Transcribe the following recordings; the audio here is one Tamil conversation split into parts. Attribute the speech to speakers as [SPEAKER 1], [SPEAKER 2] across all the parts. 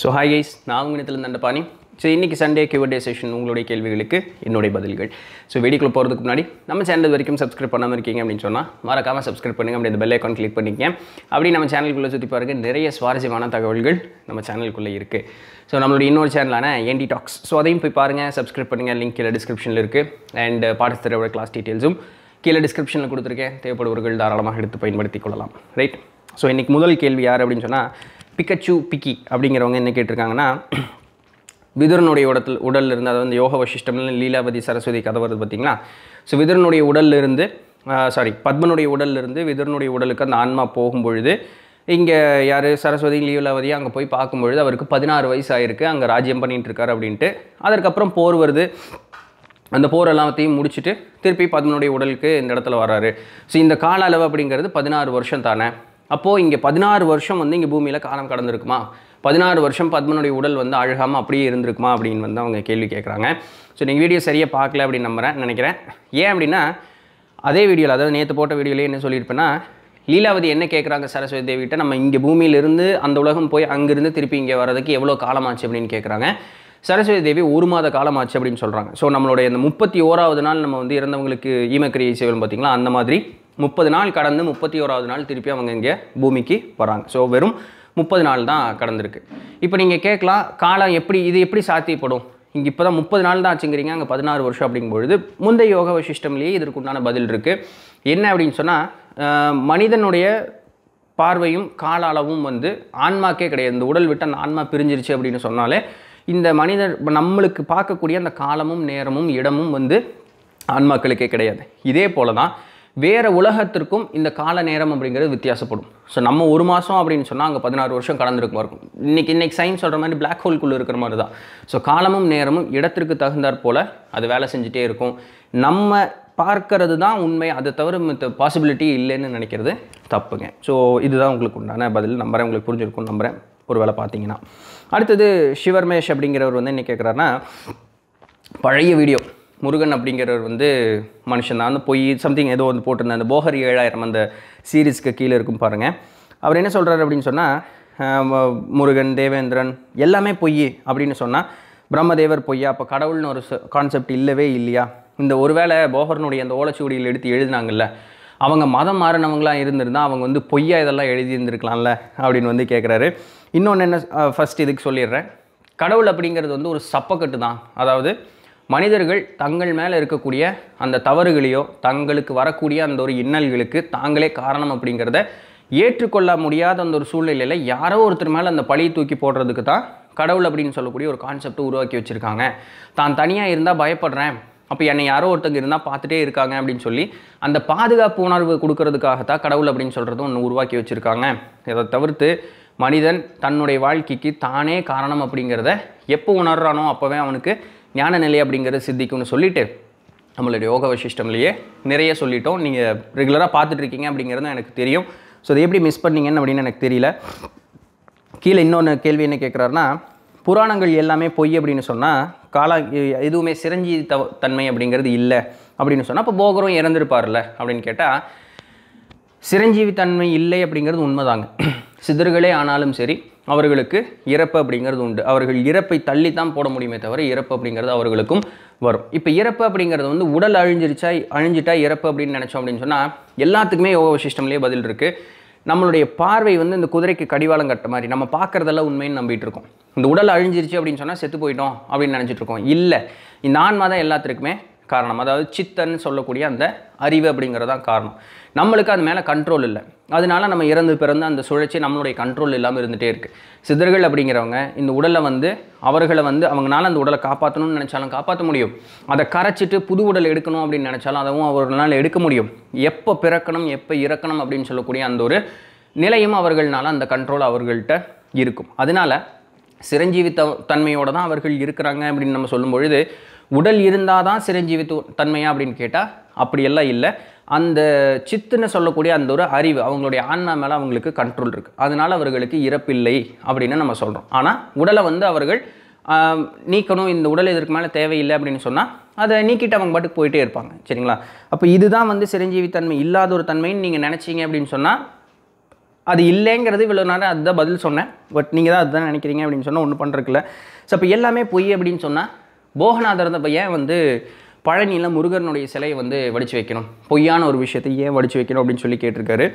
[SPEAKER 1] ஸோ ஹாய் கைஸ் நான் உங்கள் தண்டபாணி ஸோ இன்றைக்கி சண்டே கியூடே செஷன் உங்களுடைய கேள்விகளுக்கு என்னுடைய பதில்கள் ஸோ வீடியோக்குள்ள போகிறதுக்கு முன்னாடி நம்ம சேனல் இது வரைக்கும் சப்ஸ்கிரைப் பண்ணாமல் இருக்கீங்க அப்படின்னு சொன்னால் மறக்காமல் சப்ஸ்கிரைப் பண்ணுங்க அப்படி இந்த பெல் ஐக்கான் கிளிக் பண்ணிக்கங்க அப்படி நம்ம சேனலுக்குள்ளே சுற்றி பாருங்க நிறைய சுவாரஸ்யமான தகவல்கள் நம்ம சேனலுக்குள்ளே இருக்குது ஸோ நம்மளுடைய இன்னொரு சேனலான ஏன்டி டாக்ஸ் ஸோ அதையும் போய் பாருங்கள் சப்ஸ்கிரைப் பண்ணுங்கள் லிங்க் கீழே டிஸ்கிரிப்ஷனில் இருக்குது அண்ட் பாடத்திரோட கிளாஸ் டீட்டெயில்ஸும் கீழே டிஸ்கிரிப்ஷனில் கொடுத்துருக்கேன் தேவைப்படுவர்கள் தாராளமாக எடுத்து பயன்படுத்திக் கொள்ளலாம் ரைட் ஸோ இன்றைக்கி முதல் கேள்வி யார் அப்படின்னு சொன்னால் பிக்கச்சு பிக்கி அப்படிங்கிறவங்க என்ன கேட்டிருக்காங்கன்னா விதுரனுடைய உடத்தில் உடல்ல இருந்து அதாவது யோக வசிஷ்டம்ல லீலாவதி சரஸ்வதி கதை வருது பார்த்தீங்களா ஸோ விதுரனுடைய உடல்ல இருந்து சாரி பத்மனுடைய உடல்ல இருந்து விதுரனுடைய உடலுக்கு அந்த ஆன்மா போகும் பொழுது இங்கே யார் சரஸ்வதி லீலாவதி அங்கே போய் பார்க்கும்பொழுது அவருக்கு பதினாறு வயசு ஆயிருக்கு அங்கே ராஜ்யம் பண்ணிட்டு இருக்காரு அப்படின்ட்டு அதற்கப்புறம் போர் வருது அந்த போர் எல்லாத்தையும் முடிச்சுட்டு திருப்பி பத்மனுடைய உடலுக்கு இந்த இடத்துல வராரு ஸோ இந்த கால அளவு அப்படிங்கிறது பதினாறு வருஷம் தானே அப்போது இங்கே பதினாறு வருஷம் வந்து இங்கே பூமியில் காலம் கடந்திருக்குமா பதினாறு வருஷம் பத்மனுடைய உடல் வந்து அழுகாமல் அப்படியே இருந்திருக்குமா அப்படின்னு வந்து அவங்க கேள்வி கேட்குறாங்க ஸோ நீங்கள் வீடியோ சரியாக பார்க்கல அப்படின்னு நம்புறேன் நினைக்கிறேன் ஏன் அப்படின்னா அதே வீடியோவில் அதாவது நேற்று போட்ட வீடியோலேயே என்ன சொல்லியிருப்பேன்னா லீலாவதி என்ன கேட்குறாங்க சரஸ்வதி தேவிகிட்ட நம்ம இங்கே பூமியிலிருந்து அந்த உலகம் போய் அங்கிருந்து திருப்பி இங்கே வர்றதுக்கு எவ்வளோ காலமாச்சு அப்படின்னு கேட்குறாங்க சரஸ்வதி தேவி ஒரு மாத காலமாச்சு அப்படின்னு சொல்கிறாங்க ஸோ நம்மளுடைய இந்த முப்பத்தி ஓராவது நாள் நம்ம வந்து இறந்தவங்களுக்கு ஈமக்கிரியை செய்வோம் பார்த்தீங்களா அந்த மாதிரி முப்பது நாள் கடந்து முப்பத்தி ஓராவது நாள் திருப்பி அவங்க இங்கே பூமிக்கு வராங்க ஸோ வெறும் முப்பது நாள் தான் கடந்திருக்கு இப்போ நீங்கள் கேட்கலாம் காலம் எப்படி இது எப்படி சாத்தியப்படும் இங்கே இப்போ தான் முப்பது நாள் தான் ஆச்சுங்கிறீங்க அங்கே பதினாறு வருஷம் அப்படிங்கும்பொழுது முந்தைய யோக வசிஷ்டம்லேயே இதற்குண்டான பதில் இருக்குது என்ன அப்படின்னு சொன்னால் மனிதனுடைய பார்வையும் கால அளவும் வந்து ஆன்மாக்கே கிடையாது இந்த உடல் விட்டு அந்த ஆன்மா பிரிஞ்சிருச்சு அப்படின்னு சொன்னாலே இந்த மனிதர் நம்மளுக்கு பார்க்கக்கூடிய அந்த காலமும் நேரமும் இடமும் வந்து ஆன்மாக்களுக்கே கிடையாது இதே போல தான் வேறு உலகத்திற்கும் இந்த கால நேரம் அப்படிங்கிறது வித்தியாசப்படும் ஸோ நம்ம ஒரு மாதம் அப்படின்னு சொன்னால் அங்கே பதினாறு வருஷம் கடந்திருக்கும் இருக்கும் இன்றைக்கி இன்றைக்கி சயின்ஸ் சொல்கிற மாதிரி பிளாக் ஹோல்குள்ளே இருக்கிற மாதிரி தான் ஸோ காலமும் நேரமும் இடத்திற்கு தகுந்தாற் போல் அது வேலை செஞ்சுட்டே இருக்கும் நம்ம பார்க்கறது தான் உண்மை அதை தவிர மற்ற பாசிபிலிட்டி இல்லைன்னு நினைக்கிறது தப்புங்க ஸோ இதுதான் உங்களுக்கு உண்டான பதில் நம்புறேன் உங்களுக்கு புரிஞ்சிருக்கும் நம்புறேன் ஒரு வேளை பார்த்தீங்கன்னா அடுத்தது சிவர்மேஷ் அப்படிங்கிறவர் வந்து என்ன கேட்குறாருன்னா பழைய வீடியோ முருகன் அப்படிங்கிறவர் வந்து மனுஷன் தான் வந்து போய் சம்திங் ஏதோ வந்து போட்டிருந்தேன் அந்த போகர் ஏழாயிரம் அந்த சீரீஸ்க்கு கீழே இருக்கும் பாருங்கள் அவர் என்ன சொல்கிறாரு அப்படின்னு சொன்னால் முருகன் தேவேந்திரன் எல்லாமே பொய் அப்படின்னு சொன்னால் பிரம்மதேவர் பொய்யா அப்போ கடவுள்னு ஒரு கான்செப்ட் இல்லவே இல்லையா இந்த ஒருவேளை போகரனுடைய அந்த ஓலைச்சுவடியில் எடுத்து எழுதினாங்கல்ல அவங்க மதம் மாறினவங்களாம் இருந்திருந்தால் அவங்க வந்து பொய்யா இதெல்லாம் எழுதியிருந்துருக்கலாம்ல அப்படின்னு வந்து கேட்குறாரு இன்னொன்று என்ன ஃபஸ்ட் இதுக்கு சொல்லிடுறேன் கடவுள் அப்படிங்கிறது வந்து ஒரு சப்பக்கட்டு தான் அதாவது மனிதர்கள் தங்கள் மேலே இருக்கக்கூடிய அந்த தவறுகளையோ தங்களுக்கு வரக்கூடிய அந்த ஒரு இன்னல்களுக்கு தாங்களே காரணம் அப்படிங்கிறத ஏற்றுக்கொள்ள முடியாத அந்த ஒரு சூழ்நிலையில் யாரோ ஒருத்தர் மேலே அந்த பழியை தூக்கி போடுறதுக்கு தான் கடவுள் அப்படின்னு சொல்லக்கூடிய ஒரு கான்செப்டை உருவாக்கி வச்சுருக்காங்க தான் தனியாக இருந்தால் பயப்படுறேன் அப்போ என்னை யாரோ ஒருத்தங்க இருந்தால் பார்த்துட்டே இருக்காங்க அப்படின்னு சொல்லி அந்த பாதுகாப்பு உணர்வு கொடுக்கறதுக்காகத்தான் கடவுள் அப்படின்னு சொல்கிறதும் ஒன்று உருவாக்கி வச்சுருக்காங்க இதை தவிர்த்து மனிதன் தன்னுடைய வாழ்க்கைக்கு தானே காரணம் அப்படிங்கிறத எப்போ உணர்றானோ அப்போவே அவனுக்கு ஞான நிலை அப்படிங்கிறது சித்திக்கும்னு சொல்லிட்டு நம்மளுடைய யோக வசிஷ்டம்லேயே நிறைய சொல்லிட்டோம் நீங்கள் ரெகுலராக பார்த்துட்டு இருக்கீங்க அப்படிங்கிறது எனக்கு தெரியும் ஸோ அதை எப்படி மிஸ் பண்ணீங்கன்னு அப்படின்னு எனக்கு தெரியல கீழே இன்னொன்று கேள்வி என்ன கேட்குறாருன்னா புராணங்கள் எல்லாமே பொய் அப்படின்னு சொன்னால் காலா எதுவுமே சிரஞ்சி த தன்மை அப்படிங்கிறது இல்லை அப்படின்னு சொன்னால் அப்போ போகரும் இறந்துருப்பார்ல அப்படின்னு கேட்டால் சிரஞ்சீவி தன்மை இல்லை அப்படிங்கிறது உண்மைதாங்க சிதர்களே ஆனாலும் சரி அவர்களுக்கு இறப்பு அப்படிங்கிறது உண்டு அவர்கள் இறப்பை தள்ளி தான் போட முடியுமே தவிர இறப்பு அப்படிங்கிறது அவர்களுக்கும் வரும் இப்போ இறப்பு அப்படிங்கிறது வந்து உடல் அழிஞ்சிருச்சா அழிஞ்சிட்டா இறப்பு அப்படின்னு நினச்சோம் அப்படின்னு சொன்னால் எல்லாத்துக்குமே யோக சிஸ்டம்லேயே பதில் இருக்குது நம்மளுடைய பார்வை வந்து இந்த குதிரைக்கு கடிவாளம் கட்ட மாதிரி நம்ம பார்க்குறதெல்லாம் உண்மைன்னு நம்பிட்டு இருக்கோம் இந்த உடல் அழிஞ்சிருச்சு அப்படின்னு சொன்னால் செத்து போயிட்டோம் அப்படின்னு நினச்சிட்டு இருக்கோம் இல்லை இந்த ஆன்மா தான் எல்லாத்துக்குமே காரணம் அதாவது சித்தன்னு சொல்லக்கூடிய அந்த அறிவு அப்படிங்கிறதான் காரணம் நம்மளுக்கு அது மேலே கண்ட்ரோல் இல்லை அதனால நம்ம இறந்து பிறந்து அந்த சுழற்சி நம்மளுடைய கண்ட்ரோல் இல்லாமல் இருந்துகிட்டே இருக்குது சித்தர்கள் அப்படிங்கிறவங்க இந்த உடலை வந்து அவர்களை வந்து அவங்களால அந்த உடலை காப்பாற்றணும்னு நினச்சாலும் காப்பாற்ற முடியும் அதை கரைச்சிட்டு புது உடல் எடுக்கணும் அப்படின்னு நினச்சாலும் அதுவும் அவர்களால் எடுக்க முடியும் எப்போ பிறக்கணும் எப்போ இறக்கணும் அப்படின்னு சொல்லக்கூடிய அந்த ஒரு நிலையும் அவர்களால அந்த கண்ட்ரோல் அவர்கள்ட்ட இருக்கும் அதனால சிரஞ்சீவி த தன்மையோடு தான் அவர்கள் இருக்கிறாங்க அப்படின்னு நம்ம சொல்லும் பொழுது உடல் இருந்தால் தான் சிரஞ்சீவி தன்மையா அப்படின்னு கேட்டால் அப்படியெல்லாம் இல்லை அந்த சித்துன்னு சொல்லக்கூடிய அந்த ஒரு அறிவு அவங்களுடைய ஆன்மா மேலே அவங்களுக்கு கண்ட்ரோல் இருக்குது அதனால் அவர்களுக்கு இறப்பில்லை அப்படின்னு நம்ம சொல்கிறோம் ஆனால் உடலை வந்து அவர்கள் நீக்கணும் இந்த உடல் இதற்கு மேலே தேவையில்லை அப்படின்னு சொன்னால் அதை நீக்கிட்டு அவங்க பாட்டுக்கு போயிட்டே இருப்பாங்க சரிங்களா அப்போ இதுதான் வந்து சிரஞ்சீவி தன்மை இல்லாத ஒரு தன்மைன்னு நீங்கள் நினச்சிங்க அப்படின்னு சொன்னால் அது இல்லைங்கிறது இவ்வளோ நேரம் அதுதான் பதில் சொன்னேன் பட் நீங்கள் தான் அதுதான் நினைக்கிறீங்க அப்படின்னு சொன்னால் ஒன்றும் பண்ணுறதுக்குல ஸோ அப்போ எல்லாமே பொய் அப்படின்னு சொன்னால் போகநாதர் தான் இப்போ ஏன் வந்து பழனியில் முருகனுடைய சிலையை வந்து வடித்து வைக்கணும் பொய்யான ஒரு விஷயத்தை ஏன் வடித்து வைக்கணும் அப்படின்னு சொல்லி கேட்டிருக்காரு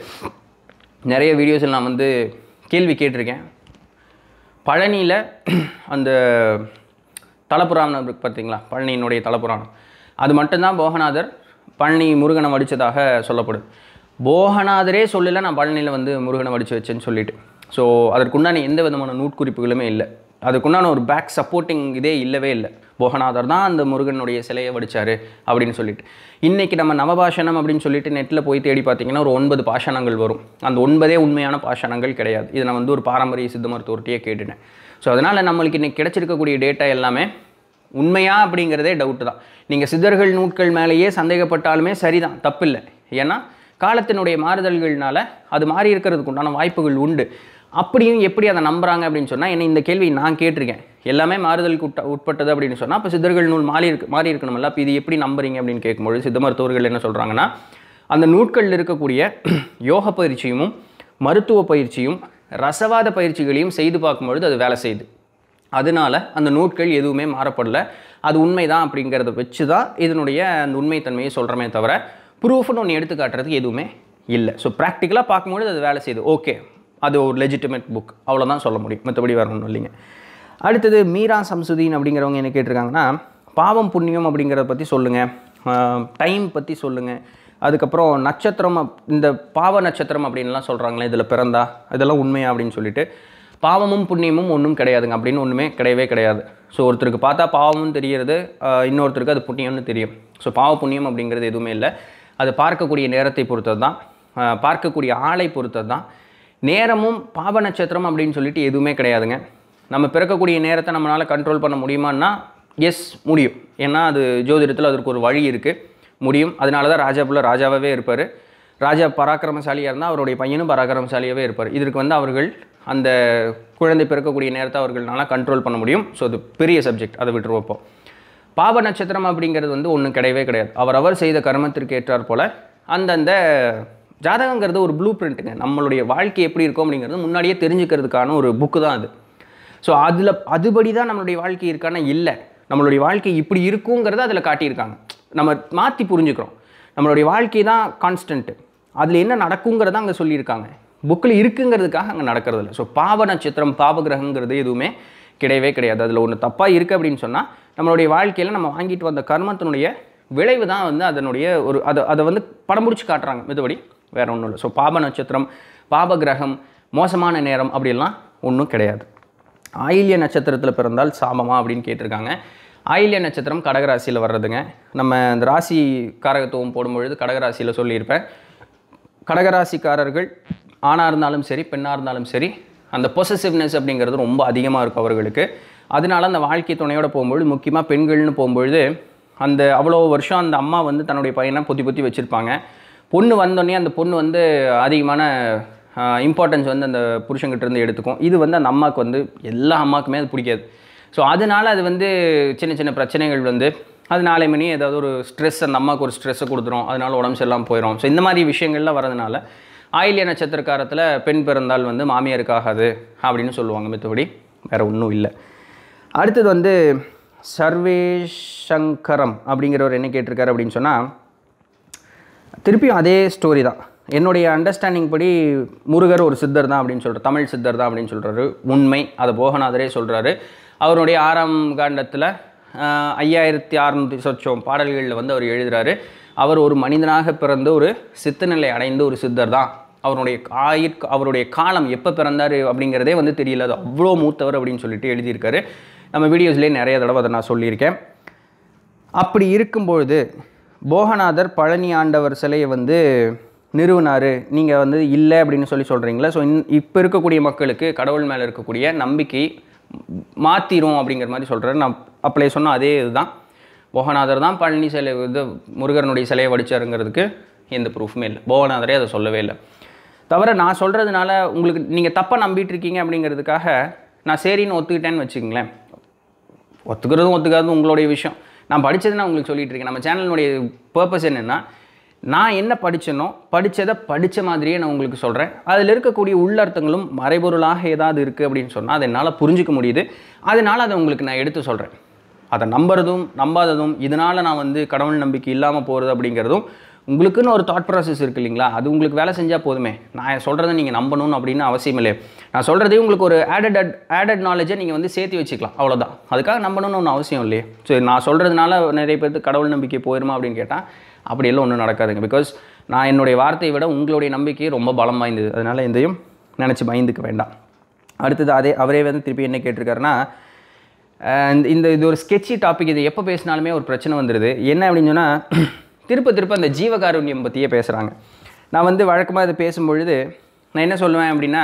[SPEAKER 1] நிறைய வீடியோஸில் நான் வந்து கேள்வி கேட்டிருக்கேன் பழனியில் அந்த தலப்புராணம் இருக்கு பார்த்தீங்களா பழனியினுடைய தலப்புராணம் அது மட்டும்தான் போகநாதர் பழனி முருகனை வடித்ததாக சொல்லப்படுது போகநாதரே சொல்லலை நான் பழனியில் வந்து முருகனை வடித்து வச்சேன்னு சொல்லிட்டு ஸோ அதற்குண்டான எந்த விதமான நூட்குறிப்புகளுமே இல்லை அதுக்குண்டான ஒரு பேக் சப்போர்ட்டிங் இதே இல்லவே இல்லை போகநாதர் தான் அந்த முருகனுடைய சிலையை வடிச்சாரு அப்படின்னு சொல்லிட்டு இன்றைக்கி நம்ம நவபாஷணம் அப்படின்னு சொல்லிட்டு நெட்டில் போய் தேடி பார்த்தீங்கன்னா ஒரு ஒன்பது பாஷணங்கள் வரும் அந்த ஒன்பதே உண்மையான பாஷணங்கள் கிடையாது இதை நான் வந்து ஒரு பாரம்பரிய சித்த மருத்துவர்கிட்டயே கேட்டுட்டேன் ஸோ அதனால் நம்மளுக்கு இன்றைக்கி கிடைச்சிருக்கக்கூடிய டேட்டா எல்லாமே உண்மையா அப்படிங்கிறதே டவுட்டு தான் நீங்கள் சித்தர்கள் நூட்கள் மேலேயே சந்தேகப்பட்டாலுமே சரிதான் தப்பில்லை ஏன்னா காலத்தினுடைய மாறுதல்கள்னால அது மாறி இருக்கிறதுக்கு உண்டான வாய்ப்புகள் உண்டு அப்படியும் எப்படி அதை நம்புறாங்க அப்படின்னு சொன்னால் என்ன இந்த கேள்வி நான் கேட்டிருக்கேன் எல்லாமே மாறுதலுக்கு உட்ப உட்பட்டது அப்படின்னு சொன்னால் அப்போ சித்தர்கள் நூல் மாறி இருக்கு மாறி இருக்கணும்ல அப்போ இது எப்படி நம்புறீங்க அப்படின்னு கேட்கும்பொழுது சித்த மருத்துவர்கள் என்ன சொல்கிறாங்கன்னா அந்த நூட்களில் இருக்கக்கூடிய யோக பயிற்சியும் மருத்துவ பயிற்சியும் ரசவாத பயிற்சிகளையும் செய்து பார்க்கும்பொழுது அது வேலை செய்யுது அதனால அந்த நூட்கள் எதுவுமே மாறப்படல அது உண்மைதான் அப்படிங்கிறத வச்சு தான் இதனுடைய அந்த உண்மைத்தன்மையை சொல்கிறோமே தவிர ப்ரூஃப்னு ஒன்று எடுத்து காட்டுறதுக்கு எதுவுமே இல்லை ஸோ ப்ராக்டிக்கலாக பார்க்கும்பொழுது அது வேலை செய்யுது ஓகே அது ஒரு லெஜிட்டிமேட் புக் அவ்வளோதான் சொல்ல முடியும் மற்றபடி வேறு ஒன்றும் இல்லைங்க அடுத்தது மீரா சம்சுதீன் அப்படிங்கிறவங்க என்ன கேட்டிருக்காங்கன்னா பாவம் புண்ணியம் அப்படிங்கிறத பற்றி சொல்லுங்கள் டைம் பற்றி சொல்லுங்கள் அதுக்கப்புறம் நட்சத்திரம் அப்- இந்த பாவ நட்சத்திரம் அப்படின்லாம் சொல்கிறாங்களே இதில் பிறந்தா இதெல்லாம் உண்மையா அப்படின்னு சொல்லிட்டு பாவமும் புண்ணியமும் ஒன்றும் கிடையாதுங்க அப்படின்னு ஒன்றுமே கிடையவே கிடையாது ஸோ ஒருத்தருக்கு பார்த்தா பாவமும் தெரியறது ஆஹ் இன்னொருத்தருக்கு அது புண்ணியம்னு தெரியும் ஸோ பாவ புண்ணியம் அப்படிங்கிறது எதுவுமே இல்லை அது பார்க்கக்கூடிய நேரத்தை பொறுத்தது தான் ஆஹ் பார்க்கக்கூடிய ஆளை பொறுத்தது தான் நேரமும் பாவ நட்சத்திரம் அப்படின்னு சொல்லிட்டு எதுவுமே கிடையாதுங்க நம்ம பிறக்கக்கூடிய நேரத்தை நம்மளால் கண்ட்ரோல் பண்ண முடியுமான்னா எஸ் முடியும் ஏன்னா அது ஜோதிடத்தில் அதற்கு ஒரு வழி இருக்குது முடியும் அதனால தான் ராஜாப்புல ராஜாவாகவே இருப்பார் ராஜா பராக்கிரமசாலியாக இருந்தால் அவருடைய பையனும் பராக்கிரமசாலியாகவே இருப்பார் இதற்கு வந்து அவர்கள் அந்த குழந்தை பிறக்கக்கூடிய நேரத்தை அவர்களால கண்ட்ரோல் பண்ண முடியும் ஸோ அது பெரிய சப்ஜெக்ட் அதை விட்டு வைப்போம் பாவ நட்சத்திரம் அப்படிங்கிறது வந்து ஒன்றும் கிடையவே கிடையாது அவரவர் செய்த கர்மத்திற்கு ஏற்றாற் போல அந்தந்த ஜாதகங்கிறது ஒரு ப்ளூ பிரிண்ட்டுங்க நம்மளுடைய வாழ்க்கை எப்படி இருக்கும் அப்படிங்கிறது முன்னாடியே தெரிஞ்சுக்கிறதுக்கான ஒரு புக்கு தான் அது ஸோ அதில் அதுபடி தான் நம்மளுடைய வாழ்க்கை இருக்கானா இல்லை நம்மளுடைய வாழ்க்கை இப்படி இருக்குங்கிறத அதில் காட்டியிருக்காங்க நம்ம மாற்றி புரிஞ்சுக்கிறோம் நம்மளுடைய வாழ்க்கை தான் கான்ஸ்டன்ட்டு அதில் என்ன நடக்குங்கிறத அங்கே சொல்லியிருக்காங்க புக்கில் இருக்குங்கிறதுக்காக அங்கே நடக்கிறது இல்லை ஸோ பாவ நட்சத்திரம் பாவ கிரகங்கிறது எதுவுமே கிடையவே கிடையாது அதில் ஒன்று தப்பாக இருக்குது அப்படின்னு சொன்னால் நம்மளுடைய வாழ்க்கையில் நம்ம வாங்கிட்டு வந்த கர்மத்தினுடைய விளைவு தான் வந்து அதனுடைய ஒரு அதை அதை வந்து படம் முடிச்சு காட்டுறாங்க மித்தபடி வேற ஒன்றும் இல்லை ஸோ பாப நட்சத்திரம் பாப கிரகம் மோசமான நேரம் அப்படிலாம் ஒன்றும் கிடையாது ஆயில்ய நட்சத்திரத்தில் பிறந்தால் சாபமா அப்படின்னு கேட்டிருக்காங்க ஆயில்ய நட்சத்திரம் கடகராசியில் வர்றதுங்க நம்ம இந்த ராசி காரகத்துவம் போடும்பொழுது கடகராசியில் சொல்லியிருப்பேன் கடகராசிக்காரர்கள் ஆணாக இருந்தாலும் சரி பெண்ணாக இருந்தாலும் சரி அந்த பொசசிவ்னஸ் அப்படிங்கிறது ரொம்ப அதிகமாக இருக்கும் அவர்களுக்கு அதனால அந்த வாழ்க்கை துணையோட போகும்பொழுது முக்கியமாக பெண்கள்னு போகும்பொழுது அந்த அவ்வளோ வருஷம் அந்த அம்மா வந்து தன்னுடைய பையனை பொத்தி பொத்தி வச்சுருப்பாங்க பொண்ணு வந்தோடனே அந்த பொண்ணு வந்து அதிகமான இம்பார்ட்டன்ஸ் வந்து அந்த புருஷன்கிட்ட இருந்து எடுத்துக்கும் இது வந்து அந்த அம்மாவுக்கு வந்து எல்லா அம்மாவுக்குமே அது பிடிக்காது ஸோ அதனால அது வந்து சின்ன சின்ன பிரச்சனைகள் வந்து அது நாளை மணி ஏதாவது ஒரு ஸ்ட்ரெஸ் அந்த அம்மாவுக்கு ஒரு ஸ்ட்ரெஸ்ஸை கொடுத்துரும் அதனால உடம்பு சரியில்லாமல் போயிடும் ஸோ இந்த மாதிரி விஷயங்கள்லாம் வரதுனால ஆயில்ய நட்சத்திரக்காரத்தில் பெண் பிறந்தால் வந்து மாமியாருக்கு ஆகாது அப்படின்னு சொல்லுவாங்க மித்தபடி வேறு ஒன்றும் இல்லை அடுத்தது வந்து சர்வேஷங்கரம் அப்படிங்கிறவர் என்ன கேட்டிருக்காரு அப்படின்னு சொன்னால் திருப்பியும் அதே ஸ்டோரி தான் என்னுடைய அண்டர்ஸ்டாண்டிங் படி முருகர் ஒரு சித்தர் தான் அப்படின்னு சொல்கிறார் தமிழ் சித்தர் தான் அப்படின்னு சொல்கிறாரு உண்மை அதை போகநாதரே சொல்கிறாரு அவருடைய ஆறாம் காண்டத்தில் ஐயாயிரத்தி அறநூற்றி சொச்சம் பாடல்களில் வந்து அவர் எழுதுறாரு அவர் ஒரு மனிதனாக பிறந்து ஒரு சித்தநிலை அடைந்த ஒரு சித்தர் தான் அவருடைய ஆயிர் அவருடைய காலம் எப்போ பிறந்தார் அப்படிங்கிறதே வந்து தெரியல அது அவ்வளோ மூத்தவர் அப்படின்னு சொல்லிட்டு எழுதியிருக்காரு நம்ம வீடியோஸ்லேயே நிறைய தடவை அதை நான் சொல்லியிருக்கேன் அப்படி இருக்கும்பொழுது போகநாதர் பழனி ஆண்டவர் சிலையை வந்து நிறுவினார் நீங்கள் வந்து இல்லை அப்படின்னு சொல்லி சொல்கிறீங்களா ஸோ இன் இப்போ இருக்கக்கூடிய மக்களுக்கு கடவுள் மேலே இருக்கக்கூடிய நம்பிக்கை மாற்றிரும் அப்படிங்கிற மாதிரி சொல்கிறாரு நான் அப்பளே சொன்ன அதே இதுதான் போகநாதர் தான் பழனி சிலை இது முருகனுடைய சிலையை வடிச்சாருங்கிறதுக்கு எந்த ப்ரூஃபுமே இல்லை போகநாதரே அதை சொல்லவே இல்லை தவிர நான் சொல்கிறதுனால உங்களுக்கு நீங்கள் தப்பாக நம்பிட்டு இருக்கீங்க அப்படிங்கிறதுக்காக நான் சரின்னு ஒத்துக்கிட்டேன்னு வச்சுக்கங்களேன் ஒத்துக்கிறதும் ஒத்துக்காததும் உங்களுடைய விஷயம் நான் படித்தது நான் உங்களுக்கு சொல்லிட்டு இருக்கேன் நம்ம சேனலினுடைய பர்பஸ் என்னென்னா நான் என்ன படிச்சேனோ படித்ததை படித்த மாதிரியே நான் உங்களுக்கு சொல்கிறேன் அதில் இருக்கக்கூடிய உள்ளர்த்தங்களும் மறைபொருளாக ஏதாவது இருக்குது அப்படின்னு சொன்னால் அதை என்னால் புரிஞ்சிக்க முடியுது அதனால் அதை உங்களுக்கு நான் எடுத்து சொல்கிறேன் அதை நம்புறதும் நம்பாததும் இதனால் நான் வந்து கடவுள் நம்பிக்கை இல்லாமல் போகிறது அப்படிங்கிறதும் உங்களுக்குன்னு ஒரு தாட் ப்ராசஸ் இருக்குது இல்லைங்களா அது உங்களுக்கு வேலை செஞ்சால் போதுமே நான் சொல்கிறத நீங்கள் நம்பணும் அப்படின்னு அவசியம் இல்லை நான் சொல்கிறதே உங்களுக்கு ஒரு ஆடட் ஆடட் நாலேஜை நீங்கள் வந்து சேர்த்து வச்சுக்கலாம் அவ்வளோதான் அதுக்காக நம்பணும்னு ஒன்றும் அவசியம் இல்லையே ஸோ நான் சொல்கிறதுனால நிறைய பேருக்கு கடவுள் நம்பிக்கை போயிருமா அப்படின்னு கேட்டால் அப்படியெல்லாம் ஒன்றும் நடக்காதுங்க பிகாஸ் நான் என்னுடைய வார்த்தையை விட உங்களுடைய நம்பிக்கை ரொம்ப பலம் வாய்ந்தது அதனால் எந்தையும் நினச்சி பயந்துக்க வேண்டாம் அடுத்தது அதே அவரே வந்து திருப்பி என்ன கேட்டிருக்காருன்னா அஹ் இந்த- இந்த இது ஒரு ஸ்கெட்சி டாபிக் இது எப்போ பேசினாலுமே ஒரு பிரச்சனை வந்துடுது என்ன அப்படின்னு சொன்னால் திருப்ப திருப்ப அந்த ஜீவகாருண்யம் பற்றியே பேசுகிறாங்க நான் வந்து வழக்கமாக இது பேசும்பொழுது நான் என்ன சொல்லுவேன் அப்படின்னா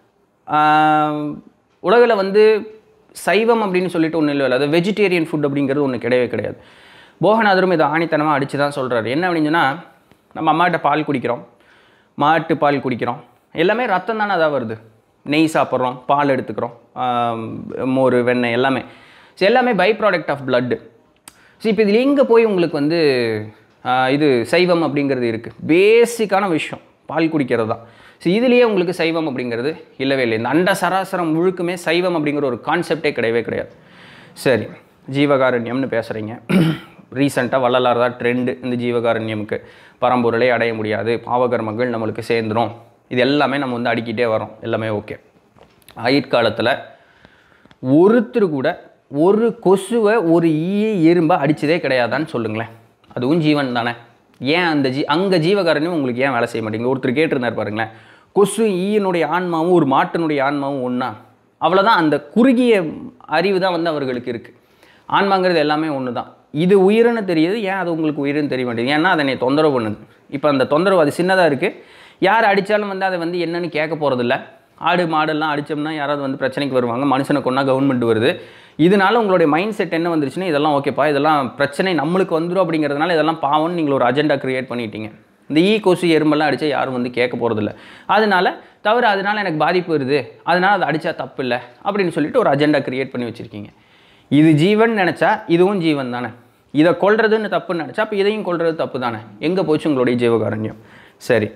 [SPEAKER 1] உலகில் வந்து சைவம் அப்படின்னு சொல்லிட்டு ஒன்றும் இல்லை அது வெஜிடேரியன் ஃபுட் அப்படிங்கிறது ஒன்று கிடையவே கிடையாது போகநாதரும் இதை ஆணித்தனமாக அடித்து தான் சொல்கிறாரு என்ன அப்படின்னு சொன்னால் நம்ம அம்மாட்ட பால் குடிக்கிறோம் மாட்டு பால் குடிக்கிறோம் எல்லாமே ரத்தம் தானே அதான் வருது நெய் சாப்பிட்றோம் பால் எடுத்துக்கிறோம் ஆம், மோர் வெண்ணெய் எல்லாமே ஸோ எல்லாமே byproduct of blood so இப்போ இதில் எங்கே போய் உங்களுக்கு வந்து ஆ, இது சைவம் அப்படிங்கிறது இருக்குது பேசிக்கான விஷயம் பால் குடிக்கிறது தான் ஸோ இதுலேயே உங்களுக்கு சைவம் அப்படிங்கிறது இல்லவே இல்லை இந்த அண்ட சராசரம் முழுக்குமே சைவம் அப்படிங்கிற ஒரு கான்செப்டே கிடையவே கிடையாது சரி ஜீவகாருண்யம்னு பேசுகிறீங்க ரீசெண்டாக வள்ளலார் தான் ட்ரெண்டு இந்த ஜீவகாருண்யமுக்கு பரம்பொருளை அடைய முடியாது பாவகர்மங்கள் நம்மளுக்கு சேர்ந்துரும் இது எல்லாமே நம்ம வந்து அடிக்கிட்டே வரோம் எல்லாமே ஓகே ஆயுட்காலத்தில் ஒருத்தர் கூட ஒரு கொசுவை ஒரு ஈய எறும்பை அடிச்சதே கிடையாதான்னு சொல்லுங்களேன் அதுவும் ஜீவன் தானே ஏன் அந்த ஜீ அங்கே ஜீவகாரணியும் உங்களுக்கு ஏன் வேலை செய்ய மாட்டேங்குது ஒருத்தர் கேட்டிருந்தார் பாருங்களேன் கொசு ஈயனுடைய ஆன்மாவும் ஒரு மாட்டினுடைய ஆன்மாவும் ஒன்றா அவ்வளோதான் அந்த குறுகிய அறிவு தான் வந்து அவர்களுக்கு இருக்குது ஆன்மாங்கிறது எல்லாமே ஒன்று தான் இது உயிர்னு தெரியுது ஏன் அது உங்களுக்கு உயிர்னு தெரிய மாட்டேங்குது ஏன்னா அதை என்னை தொந்தரவு பண்ணுது இப்போ அந்த தொந்தரவு அது சின்னதாக இருக்குது யார் அடித்தாலும் வந்து அதை வந்து என்னன்னு கேட்க போகிறதில்ல ஆடு மாடெல்லாம் அடித்தோம்னா யாராவது வந்து பிரச்சனைக்கு வருவாங்க மனுஷனை கொண்டா கவர்மெண்ட் வருது இதனால உங்களுடைய மைண்ட் செட் என்ன வந்துருச்சுன்னா இதெல்லாம் ஓகேப்பா இதெல்லாம் பிரச்சனை நம்மளுக்கு வந்துடும் அப்படிங்கிறதுனால இதெல்லாம் பாவம்னு நீங்கள் ஒரு அஜெண்டா கிரியேட் பண்ணிட்டீங்க இந்த ஈ கொசு எறும்பெல்லாம் அடித்தா யாரும் வந்து கேட்க போகிறதில்ல அதனால தவிர அதனால எனக்கு பாதிப்பு வருது அதனால அதை அடித்தா தப்பு இல்லை அப்படின்னு சொல்லிட்டு ஒரு அஜெண்டா கிரியேட் பண்ணி வச்சுருக்கீங்க இது ஜீவன் நினச்சா இதுவும் ஜீவன் தானே இதை கொல்றதுன்னு தப்புன்னு நினச்சா அப்போ இதையும் கொல்றது தப்பு தானே எங்கே போச்சு உங்களுடைய ஜீவகாரண்யம் சரி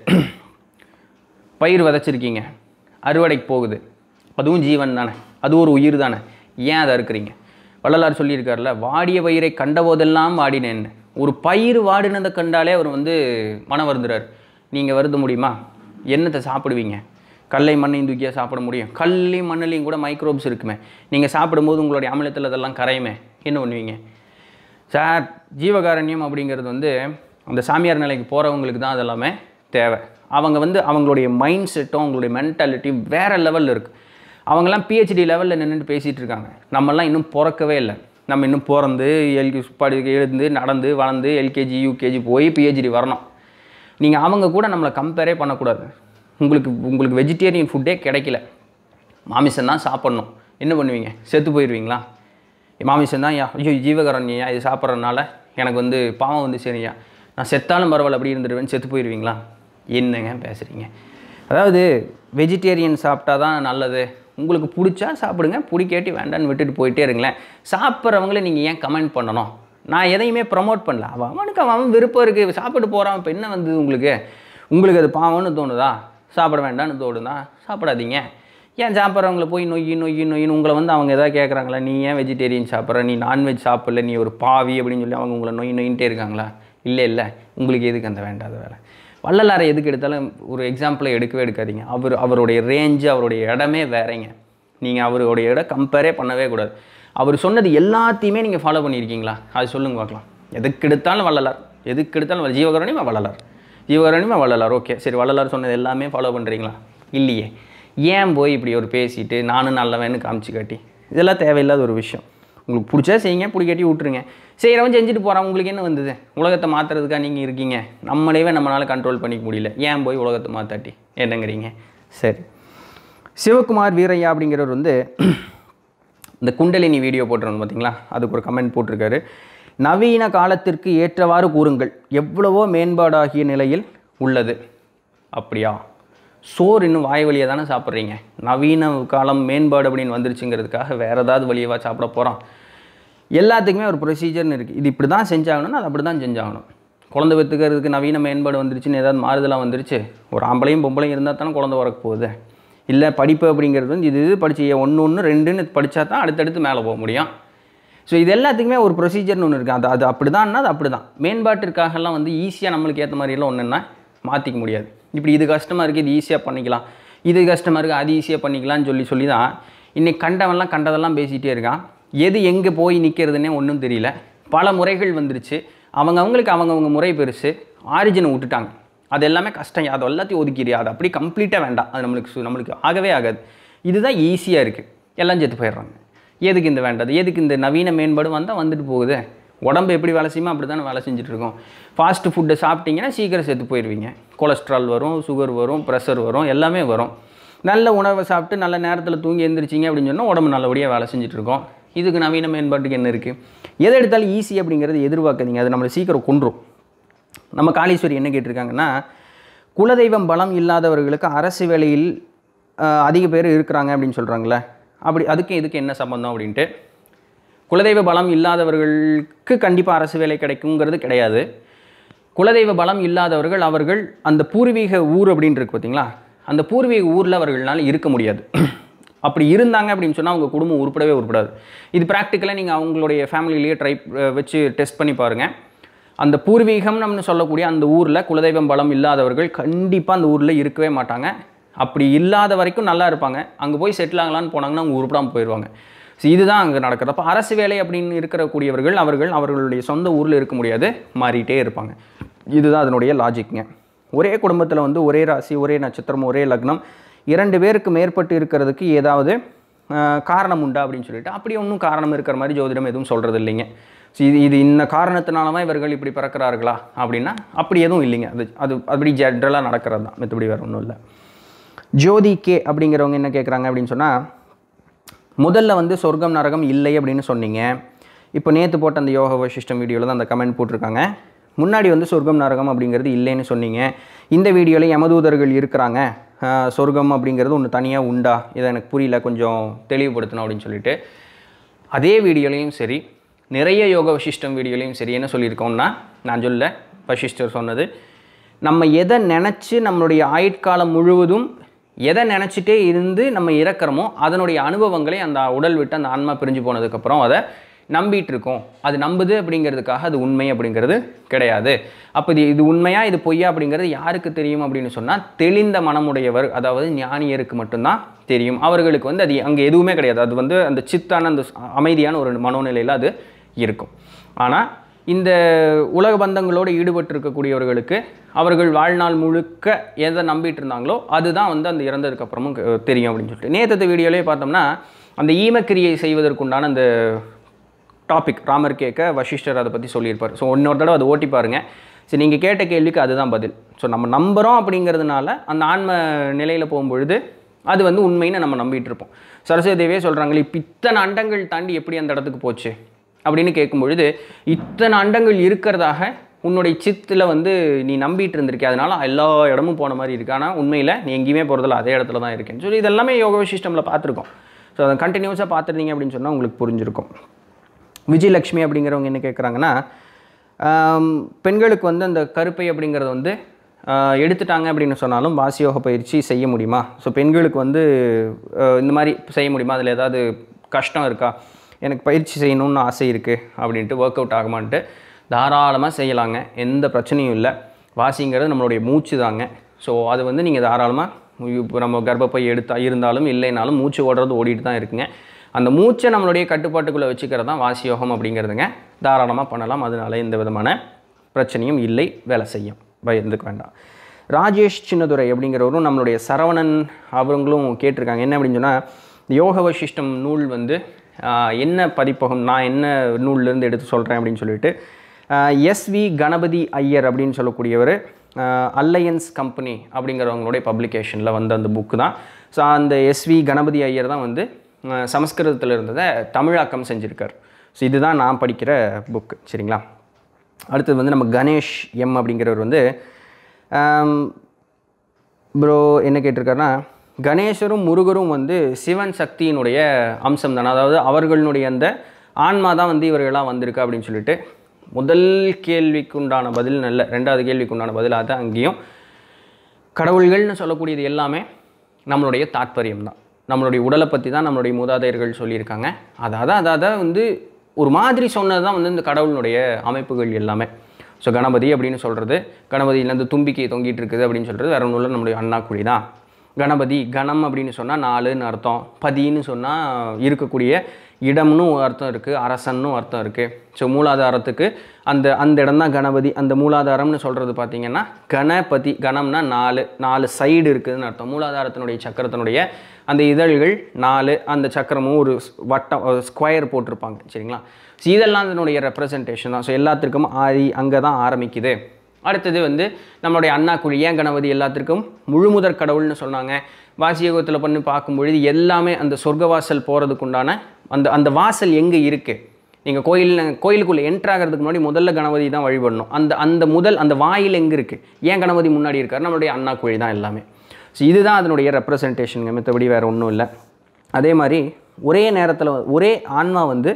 [SPEAKER 1] பயிர் விதைச்சிருக்கீங்க அறுவடைக்கு போகுது அதுவும் ஜீவன் தானே அது ஒரு உயிர் தானே ஏன் அதை அறுக்குறீங்க வள்ளலார் சொல்லியிருக்காருல வாடிய பயிரை கண்டபோதெல்லாம் வாடினேன்னு ஒரு பயிர் வாடினதை கண்டாலே அவர் வந்து மனம் வருந்துறார் நீங்கள் வருத முடியுமா என்னத்தை சாப்பிடுவீங்க கல்லை மண்ணையும் தூக்கியா சாப்பிட முடியும் கல்லையும் மண்ணிலையும் கூட மைக்ரோப்ஸ் இருக்குமே நீங்கள் சாப்பிடும்போது உங்களுடைய அமிலத்தில் அதெல்லாம் கரையுமே என்ன பண்ணுவீங்க சார் ஜீவகாரண்யம் அப்படிங்கிறது வந்து அந்த சாமியார் நிலைக்கு போகிறவங்களுக்கு தான் அதெல்லாமே தேவை அவங்க வந்து அவங்களுடைய மைண்ட் செட்டும் அவங்களுடைய மென்டாலிட்டியும் வேறு லெவலில் இருக்குது அவங்கெல்லாம் பிஹெச்டி லெவலில் நின்றுட்டு பேசிகிட்டு இருக்காங்க நம்மெல்லாம் இன்னும் பிறக்கவே இல்லை நம்ம இன்னும் பிறந்து எல்கி படி எழுந்து நடந்து வளர்ந்து எல்கேஜி யூகேஜி போய் பிஹெச்டி வரணும் நீங்கள் அவங்க கூட நம்மளை கம்பேரே பண்ணக்கூடாது உங்களுக்கு உங்களுக்கு வெஜிடேரியன் ஃபுட்டே கிடைக்கல மாமிசம் தான் சாப்பிட்ணும் என்ன பண்ணுவீங்க செத்து போயிடுவீங்களா மாமிசம் தான் ஐயோ ஜீவகரண்யா இது சாப்பிட்றதுனால எனக்கு வந்து பாவம் வந்து சரியா நான் செத்தாலும் பரவாயில்ல அப்படி இருந்துடுவேன் செத்து போயிடுவீங்களா என்னங்க பேசுகிறீங்க அதாவது வெஜிடேரியன் சாப்பிட்டா தான் நல்லது உங்களுக்கு பிடிச்சா சாப்பிடுங்க பிடிக்காட்டி வேண்டான்னு விட்டுட்டு போயிட்டே இருங்களேன் சாப்பிட்றவங்கள நீங்கள் ஏன் கமெண்ட் பண்ணணும் நான் எதையுமே ப்ரமோட் பண்ணல அவன் அவனுக்கு அவன் அவன் விருப்பம் இருக்குது சாப்பிட்டு போகிறான் இப்போ என்ன வந்தது உங்களுக்கு உங்களுக்கு அது பாவம்னு தோணுதா சாப்பிட வேண்டாம்னு தோணுதா சாப்பிடாதீங்க ஏன் சாப்பிட்றவங்கள போய் நொய்யி நொய்யி நொய்யின்னு உங்களை வந்து அவங்க எதாவது கேட்குறாங்களா நீ ஏன் வெஜிடேரியன் சாப்பிட்ற நீ நான்வெஜ் சாப்பிடல நீ ஒரு பாவி அப்படின்னு சொல்லி அவங்க உங்களை நொய் நொயின்ட்டே இருக்காங்களா இல்லை இல்லை உங்களுக்கு எதுக்கு அந்த வேண்டாத வேலை வள்ளலாரை எதுக்கு எடுத்தாலும் ஒரு எக்ஸாம்பிளை எடுக்கவே எடுக்காதீங்க அவர் அவருடைய ரேஞ்சு அவருடைய இடமே வேறங்க நீங்கள் அவருடைய இடம் கம்பேரே பண்ணவே கூடாது அவர் சொன்னது எல்லாத்தையுமே நீங்கள் ஃபாலோ பண்ணியிருக்கீங்களா அது சொல்லுங்க பார்க்கலாம் எதுக்கு எடுத்தாலும் வள்ளலார் எதுக்கு எடுத்தாலும் வள்ள- ஜீவகாரணியமா வள்ளலார் ஜீவகாரணியமா வள்ளலார் ஓகே சரி வள்ளலார் சொன்னது எல்லாமே ஃபாலோ பண்ணுறீங்களா இல்லையே ஏன் போய் இப்படி ஒரு பேசிட்டு நானும் நல்லவன்னு காமிச்சு காட்டி இதெல்லாம் தேவையில்லாத ஒரு விஷயம் உங்களுக்கு பிடிச்சா செய்யுங்க பிடிக்காட்டி விட்ருங்க செய்கிறவன் செஞ்சுட்டு போகிறான் உங்களுக்கு என்ன வந்தது உலகத்தை மாற்றுறதுக்காக நீங்கள் இருக்கீங்க நம்மளையவே நம்மளால் கண்ட்ரோல் பண்ணிக்க முடியல ஏன் போய் உலகத்தை மாற்றாட்டி என்னங்கிறீங்க சரி சிவகுமார் வீரையா அப்படிங்கிறவர் வந்து இந்த குண்டலினி வீடியோ போட்டிருந்தோம் பார்த்தீங்களா அதுக்கு ஒரு கமெண்ட் போட்டிருக்காரு நவீன காலத்திற்கு ஏற்றவாறு கூறுங்கள் எவ்வளவோ மேம்பாடாகிய நிலையில் உள்ளது அப்படியா சோறு இன்னும் வாய் வழியாக தானே சாப்பிட்றீங்க நவீன காலம் மேம்பாடு அப்படின்னு வந்துருச்சுங்கிறதுக்காக வேறு ஏதாவது வழியவா சாப்பிட போகிறோம் எல்லாத்துக்குமே ஒரு ப்ரொசீஜர்னு இருக்குது இது இப்படி தான் செஞ்சாகணும்னா அது அப்படி தான் செஞ்சாகணும் குழந்தை பெற்றுக்கிறதுக்கு நவீன மேம்பாடு வந்துருச்சுன்னு ஏதாவது மாறுதலாக வந்துருச்சு ஒரு ஆம்பளையும் பொம்பளையும் இருந்தால் தானே குழந்தை வரக்க போகுது இல்லை படிப்பு அப்படிங்கிறது வந்து இது இது படிச்சு ஒன்று ஒன்று ரெண்டுன்னு படித்தா தான் அடுத்தடுத்து மேலே போக முடியும் ஸோ இது எல்லாத்துக்குமே ஒரு ப்ரொசீஜர்னு ஒன்று இருக்குது அது அது அப்படி தான்னா அது அப்படி தான் மேம்பாட்டிற்காகலாம் வந்து ஈஸியாக நம்மளுக்கு ஏற்ற மாதிரியெல்லாம் ஒன்றுன்னா மாற்றிக்க முடியாது இப்படி இது கஷ்டமாக இருக்குது இது ஈஸியாக பண்ணிக்கலாம் இது கஷ்டமாக இருக்குது அது ஈஸியாக பண்ணிக்கலாம்னு சொல்லி சொல்லி தான் இன்றைக்கி கண்டவன்லாம் கண்டதெல்லாம் பேசிகிட்டே இருக்கான் எது எங்கே போய் நிற்கிறதுனே ஒன்றும் தெரியல பல முறைகள் வந்துருச்சு அவங்க அவங்களுக்கு அவங்கவுங்க முறை பெருசு ஆரிஜினை விட்டுட்டாங்க அது எல்லாமே கஷ்டம் அது எல்லாத்தையும் ஒதுக்கிடு அது அப்படி கம்ப்ளீட்டாக வேண்டாம் அது நம்மளுக்கு சு- நம்மளுக்கு ஆகவே ஆகாது இதுதான் ஈஸியாக இருக்குது எல்லாம் செத்து போயிடுறாங்க எதுக்கு இந்த வேண்டாது எதுக்கு இந்த நவீன மேம்பாடு வந்தால் வந்துட்டு போகுது உடம்பு எப்படி வேலை செய்யுமோ அப்படி தானே வேலை செஞ்சுட்டு இருக்கோம் ஃபாஸ்ட் ஃபுட்டை சாப்பிட்டீங்கன்னா சீக்கிரம் செத்து போயிடுவீங்க கொலஸ்ட்ரால் வரும் சுகர் வரும் ப்ரெஷர் வரும் எல்லாமே வரும் நல்ல உணவை சாப்பிட்டு நல்ல நேரத்தில் தூங்கி எந்திரிச்சிங்க அப்படின்னு சொன்னால் உடம்பு நல்லபடியாக வேலை செஞ்சுட்டு இருக்கோம் இதுக்கு நவீன மேம்பாட்டுக்கு என்ன இருக்குது எதை எடுத்தாலும் ஈஸி அப்படிங்கிறது எதிர்பார்க்காதீங்க அது நம்மளை சீக்கிரம் கொன்றும் நம்ம காளீஸ்வரி என்ன கேட்டிருக்காங்கன்னா குலதெய்வம் பலம் இல்லாதவர்களுக்கு அரசு வேலையில் ஆஹ், அதிக பேர் இருக்கிறாங்க அப்படின்னு சொல்கிறாங்களே அப்படி அதுக்கு இதுக்கு என்ன சம்பந்தம் அப்படின்ட்டு குலதெய்வ பலம் இல்லாதவர்களுக்கு கண்டிப்பாக அரசு வேலை கிடைக்குங்கிறது கிடையாது குலதெய்வ பலம் இல்லாதவர்கள் அவர்கள் அந்த பூர்வீக ஊர் அப்படின்னு இருக்கு பார்த்தீங்களா அந்த பூர்வீக ஊரில் அவர்களால் இருக்க முடியாது அப்படி இருந்தாங்க அப்படின்னு சொன்னால் அவங்க குடும்பம் உருப்படவே உருப்படாது இது ப்ராக்டிக்கலாக நீங்கள் அவங்களுடைய ஃபேமிலியிலேயே ட்ரை வச்சு டெஸ்ட் பண்ணி பாருங்கள் அந்த பூர்வீகம் நம்ம சொல்லக்கூடிய அந்த ஊரில் குலதெய்வம் பலம் இல்லாதவர்கள் கண்டிப்பாக அந்த ஊரில் இருக்கவே மாட்டாங்க அப்படி இல்லாத வரைக்கும் நல்லா இருப்பாங்க அங்கே போய் செட்டில் ஆகலான்னு போனாங்கன்னா அவங்க உருப்படாமல் போயிடுவாங்க ஸோ இதுதான் அங்கே நடக்கிறது அப்போ அரசு வேலை அப்படின்னு இருக்கக்கூடியவர்கள் அவர்கள் அவர்களுடைய சொந்த ஊரில் இருக்க முடியாது மாறிட்டே இருப்பாங்க இதுதான் அதனுடைய லாஜிக்ங்க ஒரே குடும்பத்தில் வந்து ஒரே ராசி ஒரே நட்சத்திரம் ஒரே லக்னம் இரண்டு பேருக்கு மேற்பட்டு இருக்கிறதுக்கு ஏதாவது ஆஹ், காரணம் உண்டா அப்படின்னு சொல்லிட்டு அப்படி ஒன்றும் காரணம் இருக்கிற மாதிரி ஜோதிடம் எதுவும் சொல்கிறது இல்லைங்க ஸோ இது இது இந்த காரணத்தினால தான் இவர்கள் இப்படி பிறக்கிறார்களா அப்படின்னா அப்படி எதுவும் இல்லைங்க அது அது அப்படி ஜென்ரலாக நடக்கிறது தான் மற்றபடி வேறு ஒன்றும் இல்லை ஜோதி கே அப்படிங்கிறவங்க என்ன கேட்குறாங்க அப்படின்னு சொன்னால் முதல்ல வந்து சொர்க்கம் நரகம் இல்லை அப்படின்னு சொன்னீங்க இப்போ நேற்று போட்ட அந்த யோக வசிஷ்டம் வீடியோவில் தான் அந்த கமெண்ட் போட்டிருக்காங்க முன்னாடி வந்து சொர்க்கம் நரகம் அப்படிங்கிறது இல்லைன்னு சொன்னீங்க இந்த வீடியோவில் யமதூதர்கள் இருக்கிறாங்க ஆஹ், சொர்க்கம் அப்படிங்கிறது ஒன்று தனியாக உண்டா இதை எனக்கு புரியல கொஞ்சம் தெளிவுபடுத்தணும் அப்படின்னு சொல்லிட்டு அதே வீடியோலையும் சரி நிறைய யோக வசிஷ்டம் வீடியோலையும் சரி என்ன சொல்லியிருக்கோம்னா நான் சொல்ல வசிஷ்டர் சொன்னது நம்ம எதை நினச்சி நம்மளுடைய ஆயுட்காலம் முழுவதும் எதை நினச்சிட்டே இருந்து நம்ம இறக்குறோமோ அதனுடைய அனுபவங்களை அந்த உடல் விட்டு அந்த ஆன்மா பிரிஞ்சு போனதுக்கப்புறம் அதை நம்பிட்டு இருக்கோம் அது நம்புது அப்படிங்கிறதுக்காக அது உண்மை அப்படிங்கிறது கிடையாது அப்போ இது இது உண்மையா இது பொய்யா அப்படிங்கிறது யாருக்கு தெரியும் அப்படின்னு சொன்னால் தெளிந்த மனமுடையவர் அதாவது ஞானியருக்கு மட்டும்தான் தெரியும் அவர்களுக்கு வந்து அது அங்கே எதுவுமே கிடையாது அது வந்து அந்த சித்தான அந்த அமைதியான ஒரு மனோநிலையில் அது இருக்கும் ஆனால் இந்த உலக பந்தங்களோடு ஈடுபட்டு இருக்கக்கூடியவர்களுக்கு அவர்கள் வாழ்நாள் முழுக்க எதை நம்பிட்டு இருந்தாங்களோ அதுதான் வந்து அந்த இறந்ததுக்கு அப்புறமும் க- தெரியும் அப்படின்னு சொல்லிட்டு நேற்று வீடியோலேயே பார்த்தோம்னா அந்த ஈமக்கிரியை செய்வதற்குண்டான அந்த டாபிக் ராமர் கேட்க வசிஷ்டர் அதை பற்றி சொல்லியிருப்பார் ஸோ இன்னொரு தடவை அதை ஓட்டி பாருங்க சரி நீங்கள் கேட்ட கேள்விக்கு அதுதான் பதில் ஸோ நம்ம நம்புகிறோம் அப்படிங்கிறதுனால அந்த ஆன்ம நிலையில் போகும்பொழுது அது வந்து உண்மைன்னு நம்ம நம்பிட்டு இருப்போம் சரஸ்வதி தேவியே சொல்கிறாங்களே இப்போ இத்தனை அண்டங்கள் தாண்டி எப்படி அந்த இடத்துக்கு போச்சு அப்படின்னு கேட்கும் பொழுது இத்தனை அண்டங்கள் இருக்கிறதாக உன்னுடைய சித்தில் வந்து நீ நம்பிட்டு இருந்திருக்க அதனால எல்லா இடமும் போன மாதிரி இருக்கு ஆனால் உண்மையில் நீ எங்கேயுமே போகிறதில்ல அதே இடத்துல தான் இருக்கேன்னு சொல்லி இதெல்லாமே யோக சிஸ்டமில் பார்த்துருக்கோம் ஸோ அதை கண்டினியூஸாக பார்த்துருந்தீங்க அப்படின்னு சொன்னால் உங்களுக்கு புரிஞ்சிருக்கும் விஜயலக்ஷ்மி அப்படிங்கிறவங்க என்ன கேட்குறாங்கன்னா ஆம், பெண்களுக்கு வந்து அந்த கருப்பை அப்படிங்கிறது வந்து ஆ, எடுத்துட்டாங்க அப்படின்னு சொன்னாலும் வாசியோக பயிற்சி செய்ய முடியுமா ஸோ பெண்களுக்கு வந்து ஆ, இந்த மாதிரி செய்ய முடியுமா அதில் ஏதாவது கஷ்டம் இருக்கா எனக்கு பயிற்சி செய்யணும்னு ஆசை இருக்குது அப்படின்ட்டு ஒர்க் அவுட் ஆகுமான்ட்டு தாராளமாக செய்யலாங்க எந்த பிரச்சனையும் இல்லை வாசிங்கிறது நம்மளுடைய மூச்சு தாங்க ஸோ அது வந்து நீங்கள் தாராளமாக இப்போ நம்ம கர்ப்பப்பை எடுத்தா இருந்தாலும் இல்லைனாலும் மூச்சு ஓடுறது ஓடிட்டு தான் இருக்குங்க அந்த மூச்சை நம்மளுடைய கட்டுப்பாட்டுக்குள்ளே வச்சுக்கிறது தான் வாசி யோகம் அப்படிங்கிறதுங்க தாராளமாக பண்ணலாம் அதனால எந்த விதமான பிரச்சனையும் இல்லை வேலை செய்யும் பயந்துக்க வேண்டாம் ராஜேஷ் சின்னதுரை அப்படிங்கிறவரும் நம்மளுடைய சரவணன் அவங்களும் கேட்டிருக்காங்க என்ன அப்படின்னு சொன்னால் யோக வசிஷ்டம் நூல் வந்து ஆஹ், என்ன பதிப்பகம் நான் என்ன நூல்லேருந்து எடுத்து சொல்கிறேன் அப்படின்னு சொல்லிட்டு எஸ்வி கணபதி ஐயர் அப்படின்னு சொல்லக்கூடியவர் அல்லையன்ஸ் கம்பெனி அப்படிங்கிறவங்களுடைய பப்ளிகேஷனில் வந்த அந்த புக்கு தான் ஸோ அந்த எஸ்வி கணபதி ஐயர் தான் வந்து அஹ், சமஸ்கிருதத்தில் இருந்ததை தமிழாக்கம் செஞ்சுருக்கார் ஸோ இதுதான் நான் படிக்கிற புக்கு சரிங்களா அடுத்தது வந்து நம்ம கணேஷ் எம் அப்படிங்கிறவர் வந்து ப்ரோ என்ன கேட்டிருக்காருன்னா கணேசரும் முருகரும் வந்து சிவன் சக்தியினுடைய அம்சம் தானே அதாவது அவர்களுடைய அந்த ஆன்மா தான் வந்து இவர்களாக வந்திருக்கு அப்படின்னு சொல்லிட்டு முதல் கேள்விக்கு உண்டான பதில் நல்ல ரெண்டாவது கேள்விக்கு உண்டான பதில் அதான் அங்கேயும் கடவுள்கள்னு சொல்லக்கூடியது எல்லாமே நம்மளுடைய தாத்பரியம் தான் நம்மளுடைய உடலை பற்றி தான் நம்மளுடைய மூதாதையர்கள் சொல்லியிருக்காங்க அதாவது அதாவது வந்து ஒரு மாதிரி சொன்னது தான் வந்து இந்த கடவுளுடைய அமைப்புகள் எல்லாமே ஸோ கணபதி அப்படின்னு சொல்கிறது கணபதியிலேருந்து தும்பிக்கை தொங்கிட்டு இருக்குது அப்படின்னு சொல்கிறது வேற ஒன்றும் இல்லை நம்மளுடைய அண்ணாக்குழி தான் கணபதி கணம் அப்படின்னு சொன்னால் நாலுன்னு அர்த்தம் பதின்னு சொன்னால் இருக்கக்கூடிய இடம்னு அர்த்தம் இருக்குது அரசன்னு அர்த்தம் இருக்குது ஸோ மூலாதாரத்துக்கு அந்த அந்த இடம் தான் கணபதி அந்த மூலாதாரம்னு சொல்கிறது பார்த்தீங்கன்னா கணபதி கணம்னா நாலு நாலு சைடு இருக்குதுன்னு அர்த்தம் மூலாதாரத்தினுடைய சக்கரத்தினுடைய அந்த இதழ்கள் நாலு அந்த சக்கரமும் ஒரு ஸ்- வட்டம் ஸ்கொயர் போட்டிருப்பாங்க சரிங்களா ஸோ இதெல்லாம் அதனுடைய ரெப்ரசன்டேஷன் தான் ஸோ எல்லாத்திற்கும் ஆதி அங்கே தான் ஆரம்பிக்குது அடுத்தது வந்து நம்மளுடைய அண்ணாக்குழி ஏன் கணபதி எல்லாத்திற்கும் முழுமுதற் கடவுள்னு சொன்னாங்க வாசியோகத்தில் பண்ணி பார்க்கும்பொழுது எல்லாமே அந்த சொர்க்கவாசல் போகிறதுக்குண்டான அந்த அந்த வாசல் எங்கே இருக்குது நீங்கள் கோயில் கோயிலுக்குள்ளே என்ட்ரு ஆகிறதுக்கு முன்னாடி முதல்ல கணபதி தான் வழிபடணும் அந்த அந்த முதல் அந்த வாயில் எங்கே இருக்குது ஏன் கணபதி முன்னாடி இருக்கார் நம்மளுடைய அண்ணாக்குழி தான் எல்லாமே ஸோ இதுதான் அதனுடைய ரெப்ரசன்டேஷனுங்க மற்றபடி வேறு ஒன்றும் இல்லை அதே மாதிரி ஒரே நேரத்தில் ஒரே ஆன்மா வந்து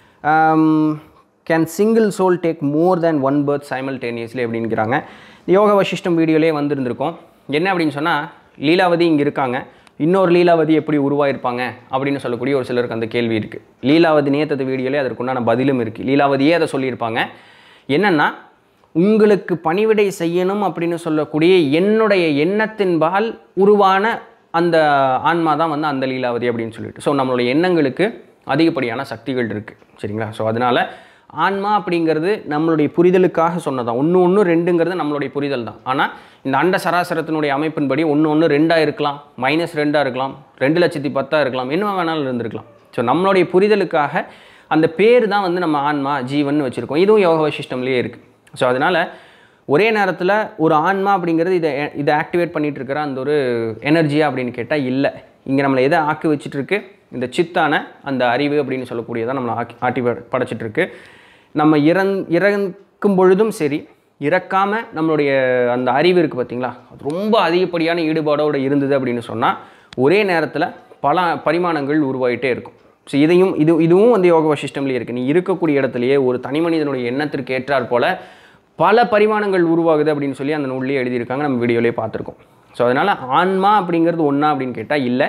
[SPEAKER 1] can single soul take more than one birth simultaneously அப்படிங்கிறாங்க யோக வசிஷ்டம் வீடியோலே வந்திருந்திருக்கோம் என்ன அப்படின்னு சொன்னால் லீலாவதி இங்கே இருக்காங்க இன்னொரு லீலாவதி எப்படி உருவாயிருப்பாங்க அப்படின்னு சொல்லக்கூடிய ஒரு சிலருக்கு அந்த கேள்வி இருக்குது லீலாவதி நேத்தது வீடியோலே அதற்குண்டான பதிலும் இருக்குது லீலாவதியே அதை சொல்லியிருப்பாங்க என்னென்னா உங்களுக்கு பணிவிடை செய்யணும் அப்படின்னு சொல்லக்கூடிய என்னுடைய எண்ணத்தின்பால் உருவான அந்த ஆன்மா தான் வந்து அந்த லீலாவதி அப்படின்னு சொல்லிட்டு ஸோ நம்மளுடைய எண்ணங்களுக்கு அதிகப்படியான சக்திகள் இருக்குது சரிங்களா ஸோ அதனால் ஆன்மா அப்படிங்கிறது நம்மளுடைய புரிதலுக்காக சொன்னதான் ஒன்று ஒன்று ரெண்டுங்கிறது நம்மளுடைய புரிதல் தான் ஆனால் இந்த அண்ட சராசரத்தினுடைய அமைப்பின்படி ஒன்று ஒன்று ரெண்டாக இருக்கலாம் மைனஸ் ரெண்டாக இருக்கலாம் ரெண்டு லட்சத்தி பத்தாக இருக்கலாம் என்ன வேணாலும் இருந்திருக்கலாம் ஸோ நம்மளுடைய புரிதலுக்காக அந்த பேர் தான் வந்து நம்ம ஆன்மா ஜீவன் வச்சுருக்கோம் இதுவும் யோக வசிஷ்டம்லேயே இருக்குது ஸோ அதனால் ஒரே நேரத்தில் ஒரு ஆன்மா அப்படிங்கிறது இதை இதை ஆக்டிவேட் பண்ணிட்டு இருக்கிற அந்த ஒரு எனர்ஜியா அப்படின்னு கேட்டால் இல்லை இங்கே நம்மளை எதை ஆக்கி வச்சிட்டு இருக்கு இந்த சித்தான அந்த அறிவு அப்படின்னு சொல்லக்கூடியதான் நம்மளை ஆக்கி ஆட்டி ப- படைச்சிட்டு இருக்கு நம்ம இறந் இறக்கும் பொழுதும் சரி இறக்காம நம்மளுடைய அந்த அறிவு இருக்குது பார்த்தீங்களா அது ரொம்ப அதிகப்படியான ஈடுபாடோடு இருந்தது அப்படின்னு சொன்னால் ஒரே நேரத்தில் பல பரிமாணங்கள் உருவாகிட்டே இருக்கும் ஸோ இதையும் இது இதுவும் வந்து யோக வசிஷ்டம்லேயே இருக்குது நீ இருக்கக்கூடிய இடத்துலையே ஒரு தனி மனிதனுடைய எண்ணத்திற்கு ஏற்றாற் போல பல பரிமாணங்கள் உருவாகுது அப்படின்னு சொல்லி அந்த நூல்லேயே எழுதியிருக்காங்க நம்ம வீடியோலேயே பார்த்துருக்கோம் ஸோ அதனால் ஆன்மா அப்படிங்கிறது ஒன்றா அப்படின்னு கேட்டால் இல்லை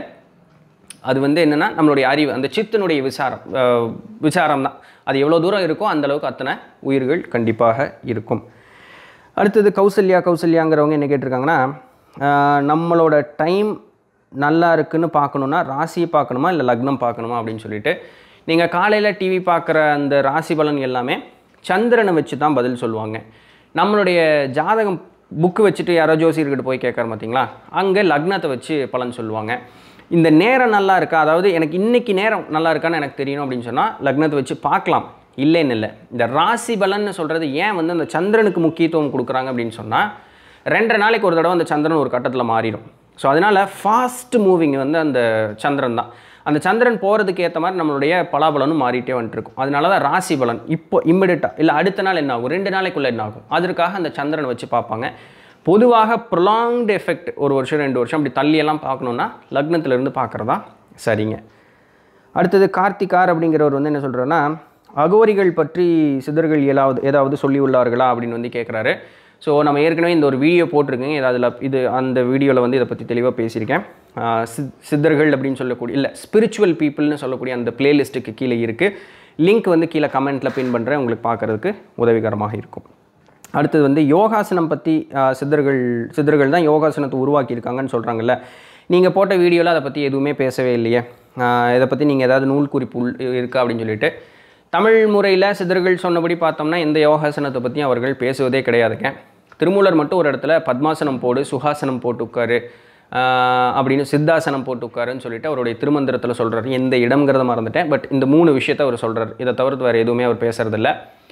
[SPEAKER 1] அது வந்து என்னென்னா நம்மளுடைய அறிவு அந்த சித்தினுடைய விசாரம் அஹ், விசாரம் தான் அது எவ்வளோ தூரம் இருக்கோ அந்த அளவுக்கு அத்தனை உயிர்கள் கண்டிப்பாக இருக்கும் அடுத்தது கௌசல்யா கௌசல்யாங்கிறவங்க என்ன கேட்டிருக்காங்கன்னா அஹ், நம்மளோட டைம் நல்லா இருக்குன்னு பார்க்கணுன்னா ராசியை பார்க்கணுமா இல்லை லக்னம் பார்க்கணுமா அப்படின்னு சொல்லிட்டு நீங்கள் காலையில் டிவி பார்க்குற அந்த ராசி பலன் எல்லாமே சந்திரனை வச்சு தான் பதில் சொல்லுவாங்க நம்மளுடைய ஜாதகம் புக்கு வச்சுட்டு யாரோ ஜோசியர்கிட்ட போய் கேட்குற பார்த்தீங்களா அங்கே லக்னத்தை வச்சு பலன் சொல்லுவாங்க இந்த நேரம் நல்லா இருக்கா அதாவது எனக்கு இன்னைக்கு நேரம் நல்லா இருக்கான்னு எனக்கு தெரியணும் அப்படின்னு சொன்னால் லக்னத்தை வச்சு பார்க்கலாம் இல்லைன்னு இல்லை இந்த ராசி பலன்னு சொல்கிறது ஏன் வந்து அந்த சந்திரனுக்கு முக்கியத்துவம் கொடுக்குறாங்க அப்படின்னு சொன்னால் ரெண்டரை நாளைக்கு ஒரு தடவை அந்த சந்திரன் ஒரு கட்டத்தில் மாறிடும் ஸோ அதனால் ஃபாஸ்ட் மூவிங் வந்து அந்த சந்திரன் தான் அந்த சந்திரன் போகிறதுக்கு ஏற்ற மாதிரி நம்மளுடைய பலாபலனும் மாறிட்டே வந்துட்டு இருக்கும் அதனால தான் ராசி பலன் இப்போ இம்மிடியட்டாக இல்லை அடுத்த நாள் என்ன ஆகும் ரெண்டு நாளைக்குள்ளே என்ன ஆகும் அதற்காக அந்த சந்திரனை வச்சு பார்ப்பாங்க பொதுவாக ப்ரொலாங்டு எஃபெக்ட் ஒரு வருஷம் ரெண்டு வருஷம் அப்படி தள்ளியெல்லாம் பார்க்கணுன்னா லக்னத்திலிருந்து பார்க்குறதா சரிங்க அடுத்தது கார்த்திகார் அப்படிங்கிறவர் வந்து என்ன சொல்கிறாருன்னா அகோரிகள் பற்றி சித்தர்கள் ஏதாவது ஏதாவது சொல்லி உள்ளார்களா அப்படின்னு வந்து கேட்குறாரு ஸோ நம்ம ஏற்கனவே இந்த ஒரு வீடியோ போட்டிருக்கேங்க இது அதில் இது அந்த வீடியோவில் வந்து இதை பற்றி தெளிவாக பேசியிருக்கேன் ஆஹ் சித் சித்தர்கள் அப்படின்னு சொல்லக்கூடிய இல்லை ஸ்பிரிச்சுவல் பீப்புள்னு சொல்லக்கூடிய அந்த பிளேலிஸ்ட்டுக்கு கீழே இருக்குது லிங்க் வந்து கீழே கமெண்ட்டில் பின் பண்ணுறேன் உங்களுக்கு பார்க்குறதுக்கு உதவிகரமாக இருக்கும் அடுத்தது வந்து யோகாசனம் பற்றி சித்தர்கள் சித்தர்கள் தான் யோகாசனத்தை உருவாக்கியிருக்காங்கன்னு சொல்கிறாங்கல்ல நீங்கள் போட்ட வீடியோவில் அதை பற்றி எதுவுமே பேசவே இல்லையே ஆஹ் இதை பற்றி நீங்கள் ஏதாவது நூல் குறிப்பு உள் இருக்கா அப்படின்னு சொல்லிட்டு தமிழ் முறையில் சித்தர்கள் சொன்னபடி பார்த்தோம்னா எந்த யோகாசனத்தை பற்றியும் அவர்கள் பேசுவதே கிடையாதுங்க திருமூலர் மட்டும் ஒரு இடத்துல பத்மாசனம் போடு சுகாசனம் போட்டு உட்காரு ஆஹ் அப்படின்னு சித்தாசனம் போட்டு உட்காருன்னு சொல்லிட்டு அவருடைய திருமந்திரத்தில் சொல்கிறார் எந்த இடம்ங்கிறத மறந்துட்டேன் பட் இந்த மூணு விஷயத்தை அவர் சொல்கிறார் இதை தவிர்த்து வேறு எதுவுமே அவர் பேசுறதில்ல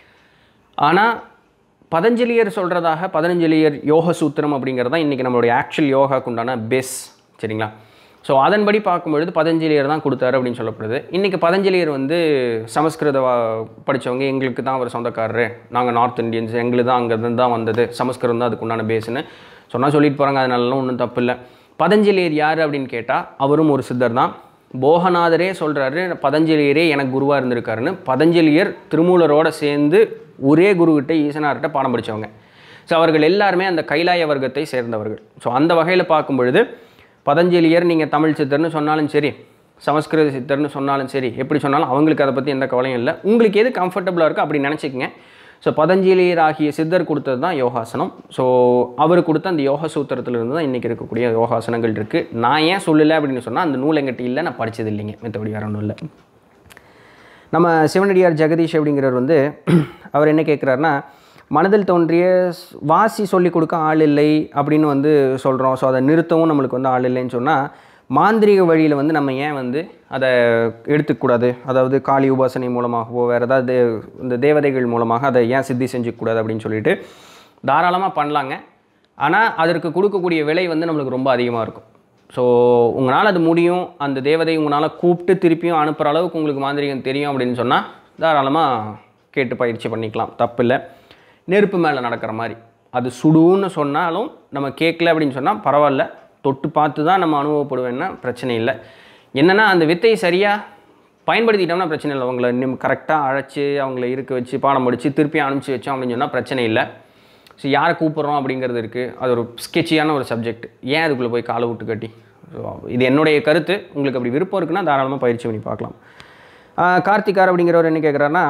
[SPEAKER 1] ஆனால் பதஞ்சலியர் சொல்கிறதாக பதஞ்சலியர் யோக சூத்திரம் அப்படிங்கிறது தான் இன்றைக்கி நம்மளுடைய ஆக்சுவல் யோகாக்கு உண்டான பெஸ் சரிங்களா ஸோ அதன்படி பார்க்கும்பொழுது பதஞ்சலியர் தான் கொடுத்தாரு அப்படின்னு சொல்லப்படுது இன்றைக்கி பதஞ்சலியர் வந்து சமஸ்கிருத வா- படிச்சவங்க எங்களுக்கு தான் அவர் சொந்தக்காரரு நாங்கள் நார்த் இந்தியன்ஸ் எங்களுக்கு தான் அங்கேருந்து தான் வந்தது சமஸ்கிருதம் தான் அதுக்கு உண்டான பேஸ்னு சொன்னால் சொல்லிட்டு போகிறாங்க அதனாலலாம் ஒன்றும் தப்பு இல்லை பதஞ்சலியர் யார் அப்படின்னு கேட்டால் அவரும் ஒரு சித்தர் தான் போகநாதரே சொல்கிறாரு பதஞ்சலியரே எனக்கு குருவாக இருந்திருக்காருன்னு பதஞ்சலியர் திருமூலரோட சேர்ந்து ஒரே குருக்கிட்ட ஈசனார்கிட்ட பாடம் படித்தவங்க ஸோ அவர்கள் எல்லாருமே அந்த கைலாய வர்க்கத்தை சேர்ந்தவர்கள் ஸோ அந்த வகையில் பார்க்கும் பொழுது பதஞ்சலியர் நீங்கள் தமிழ் சித்தர்னு சொன்னாலும் சரி சமஸ்கிருத சித்தர்னு சொன்னாலும் சரி எப்படி சொன்னாலும் அவங்களுக்கு அதை பற்றி எந்த கவலையும் இல்லை உங்களுக்கு எது கம்ஃபர்டபுளாக இருக்கோ அப்படி நினச்சிக்கங்க ஸோ பதஞ்சலியர் ஆகிய சித்தர் கொடுத்தது தான் யோகாசனம் ஸோ அவர் கொடுத்த அந்த யோக சூத்திரத்திலிருந்து தான் இன்றைக்கி இருக்கக்கூடிய யோகாசனங்கள் இருக்குது நான் ஏன் சொல்லலை அப்படின்னு சொன்னால் அந்த நூல் எங்கிட்ட இல்லை நான் படித்தது இல்லைங்க மற்றபடி வேற ஒன்றும் இல்லை நம்ம சிவனடியார் ஜெகதீஷ் அப்படிங்கிறவர் வந்து அவர் என்ன கேட்குறாருன்னா மனதில் தோன்றிய ஸ்- வாசி சொல்லி கொடுக்க ஆள் இல்லை அப்படின்னு வந்து சொல்கிறோம் ஸோ அதை நிறுத்தவும் நம்மளுக்கு வந்து ஆள் இல்லைன்னு சொன்னால் மாந்திரீக வழியில் வந்து நம்ம ஏன் வந்து அதை எடுத்துக்கூடாது அதாவது காளி உபாசனை மூலமாகவோ வேறு ஏதாவது இந்த தேவதைகள் மூலமாக அதை ஏன் சித்தி செஞ்சுக்கூடாது அப்படின்னு சொல்லிட்டு தாராளமாக பண்ணலாங்க ஆனால் அதற்கு கொடுக்கக்கூடிய விலை வந்து நம்மளுக்கு ரொம்ப அதிகமாக இருக்கும் ஸோ உங்களால் அது முடியும் அந்த தேவதை உங்களால் கூப்பிட்டு திருப்பியும் அனுப்புகிற அளவுக்கு உங்களுக்கு மாந்திரிகம் தெரியும் அப்படின்னு சொன்னால் தாராளமாக கேட்டு பயிற்சி பண்ணிக்கலாம் தப்பில்லை நெருப்பு மேலே நடக்கிற மாதிரி அது சுடுன்னு சொன்னாலும் நம்ம கேட்கல அப்படின்னு சொன்னால் பரவாயில்ல தொட்டு பார்த்து தான் நம்ம அனுபவப்படுவேன்னா பிரச்சனை இல்லை என்னென்னா அந்த வித்தை சரியாக பயன்படுத்திட்டோம்னா பிரச்சனை இல்லை அவங்கள நிம் கரெக்டாக அழைச்சி அவங்கள இருக்க வச்சு பாடம் படித்து திருப்பி அனுப்பிச்சி வச்சோம் அப்படின்னு சொன்னால் பிரச்சனை இல்லை ஸோ யாரை கூப்பிட்றோம் அப்படிங்கிறது இருக்குது அது ஒரு ஸ்கெட்சியான ஒரு சப்ஜெக்ட் ஏன் அதுக்குள்ளே போய் காலை விட்டு கட்டி ஸோ இது என்னுடைய கருத்து உங்களுக்கு அப்படி விருப்பம் இருக்குன்னா தாராளமாக பயிற்சி பண்ணி பார்க்கலாம் ஆஹ் கார்த்திகார் அப்படிங்கிறவர் என்ன கேட்குறாருன்னா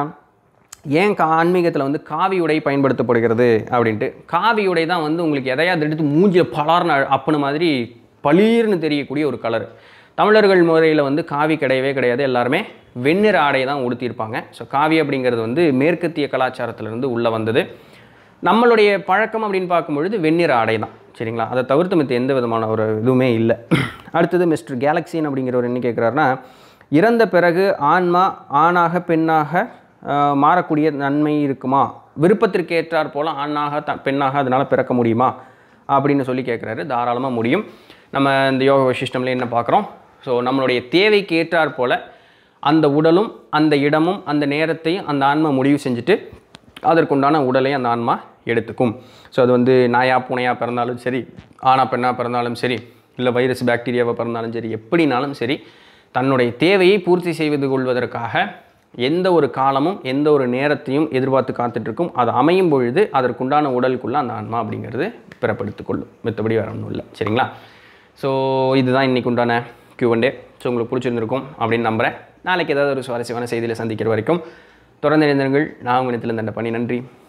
[SPEAKER 1] ஏன் கா ஆன்மீகத்தில் வந்து காவி உடை பயன்படுத்தப்படுகிறது அப்படின்ட்டு காவி உடை தான் வந்து உங்களுக்கு எதையாவது எடுத்து மூஞ்சில் பலார்னு அப்புன மாதிரி பளீர்னு தெரியக்கூடிய ஒரு கலர் தமிழர்கள் முறையில் வந்து காவி கிடையவே கிடையாது எல்லாருமே வெண்ணிற ஆடையை தான் உடுத்தியிருப்பாங்க ஸோ காவி அப்படிங்கிறது வந்து மேற்கத்திய கலாச்சாரத்திலிருந்து உள்ளே வந்தது நம்மளுடைய பழக்கம் அப்படின்னு பார்க்கும்பொழுது வெண்ணிற ஆடை தான் சரிங்களா அதை தவிர்த்து மற்ற எந்த விதமான ஒரு இதுவுமே இல்லை அடுத்தது மிஸ்டர் கேலக்ஸின் அப்படிங்கிறவர் என்ன கேட்குறாருன்னா இறந்த பிறகு ஆன்மா ஆணாக பெண்ணாக ஆஹ், மாறக்கூடிய நன்மை இருக்குமா விருப்பத்திற்கு ஏற்றாற் போல் ஆணாக த பெண்ணாக அதனால் பிறக்க முடியுமா அப்படின்னு சொல்லி கேட்குறாரு தாராளமாக முடியும் நம்ம இந்த யோக வசிஷ்டம்ல என்ன பார்க்குறோம் ஸோ நம்மளுடைய தேவைக்கு ஏற்றாற் போல் அந்த உடலும் அந்த இடமும் அந்த நேரத்தையும் அந்த ஆன்மா முடிவு செஞ்சுட்டு அதற்குண்டான உடலை அந்த ஆன்மா எடுத்துக்கும் ஸோ அது வந்து நாயா பூனையாக பிறந்தாலும் சரி ஆணா பெண்ணாக பிறந்தாலும் சரி இல்லை வைரஸ் பாக்டீரியாவாக பிறந்தாலும் சரி எப்படினாலும் சரி தன்னுடைய தேவையை பூர்த்தி செய்து கொள்வதற்காக எந்த ஒரு காலமும் எந்த ஒரு நேரத்தையும் எதிர்பார்த்து காத்துட்ருக்கும் அது அமையும் பொழுது அதற்குண்டான உடலுக்குள்ளே அந்த ஆன்மா அப்படிங்கிறது பிறப்படுத்திக் கொள்ளும் மற்றபடி வேற ஒன்றும் இல்லை சரிங்களா ஸோ இதுதான் இன்னைக்கு உண்டான Q&A ஸோ உங்களுக்கு பிடிச்சிருந்திருக்கும் அப்படின்னு நம்புகிறேன் நாளைக்கு ஏதாவது ஒரு சுவாரஸ்யமான செய்தியில் சந்திக்கிற வரைக்கும் தொடர்ந்து இணைந்திருங்கள் நான் உங்கள் நிலத்தில் தண்ட பண்ணி நன்றி